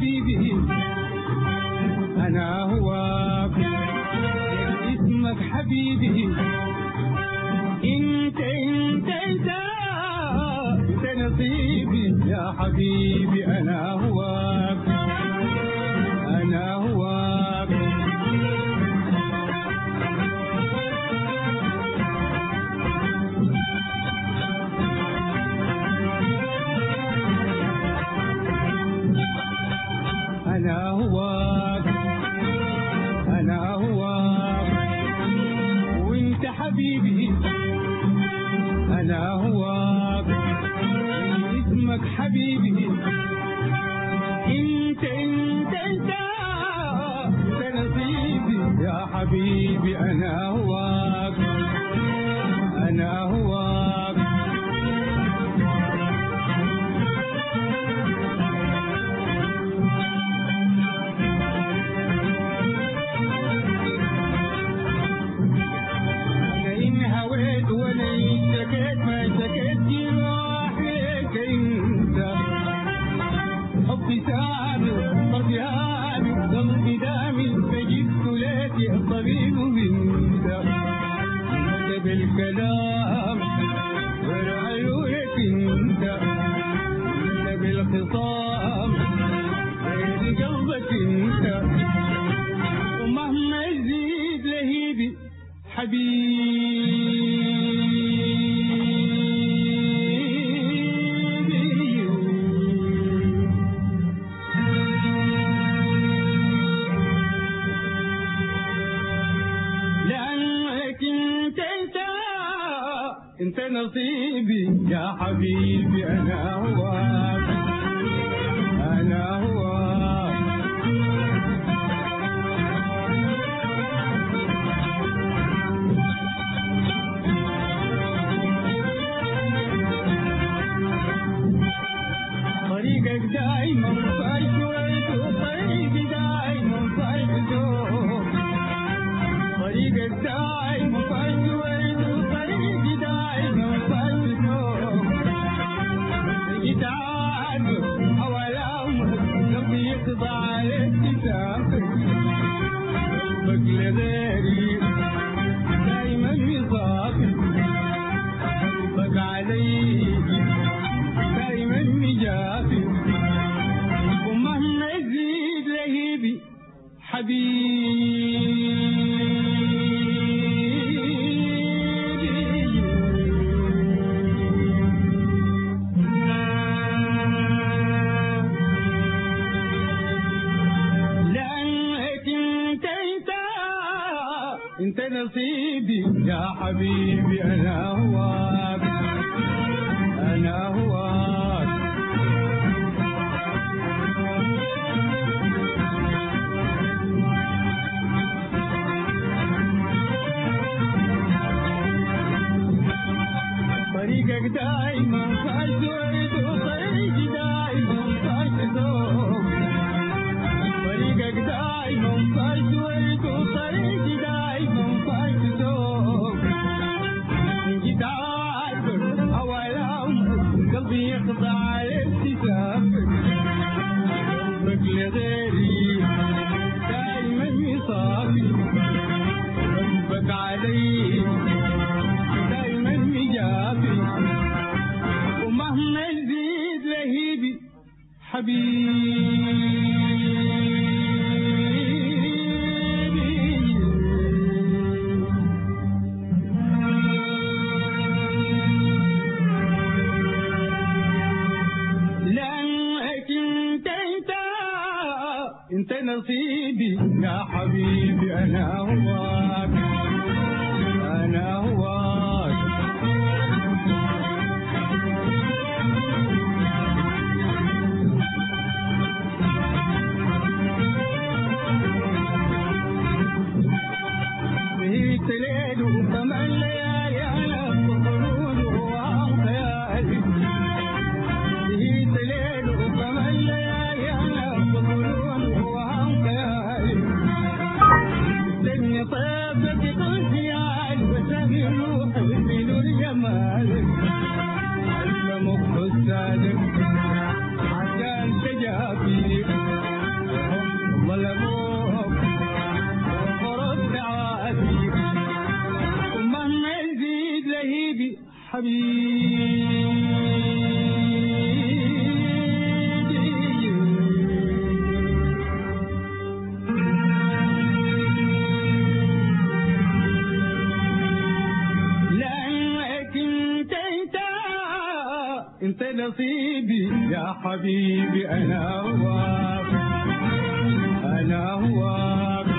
حبيبي أنا هواك اسمك حبيبي انت انت انت انت نصيبي يا حبيبي انا هواك انا هواك انا هواك انا هواك وانت حبيبي انا هواك اسمك حبيبي انت انت انت انت نصيبي يا حبيبي انا هواك انا هواك أنا إن هويت ولا إن سكت ما سكت جراح لك أنت حبي سامي قلبي هامي قلبي دامي فجبت لك يا طبيب منت انت بالكلام والعيونك انت انت بالخصام غير قلبك انت ومهما يزيد لهيبي حبيبي لأنك انت انت انت نصيبي يا حبيبي انا هواك انا هواك طريقك دايما فرشويت وطريقي دايما فرشويت طريقك دايما فرشويت وطريقي دايما فرشويت جيت عارف اول امرك قلبي يخضع لابتسامتك قلبك لغيري دايما يصافي قلبك علي دايما مجافي ومهما يزيد لهيبي حبيبي لأنك انت انت انت نصيبي يا حبيبي انا هواك انا هواك طريقك دايما فاسود وطريقي دايما فاسد طريقك دايما فاسود وطريقي دايما فاسد جيت عارفك اول امر قلبي يخضع لابتسامتك قلبك لغيري دايما يصافي قلبك علي دايما مجافي ومهما يزيد لهيبي حبيبي لأنك انت انت انت نصيبي يا حبيبي انا هواك انا هواك بهيت ليل وثمان ليالي انا بخلود وعم خيالي بهيت ليل وثمان ليالي انا بخلود وعم خيالي سن طيبتي قلت يا وسمي نصيبي يا حبيبي أنا هواك أنا هواك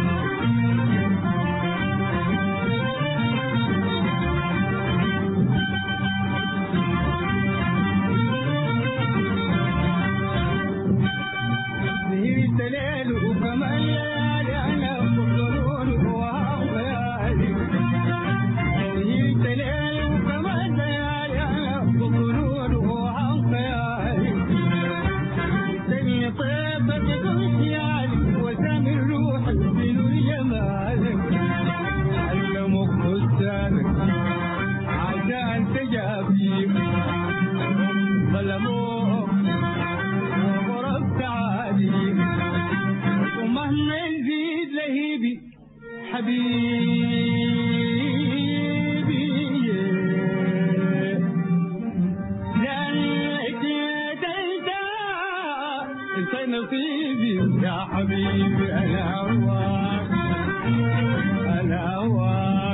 نهيت ليل وكمان ليالي أنا بقرون وخيالي نهيت ليل وكمان ليالي أنا بقرون وخيالي الدنيا طيبة بدون خيالي وسامي روحي بنور جمالك علمك حسانك عشان تجابيك ظلموك وضربت عليك ومهما يزيد لهيبي حبيبي لأنك انت انت نصيبي يا حبيبي انا هواك انا هواك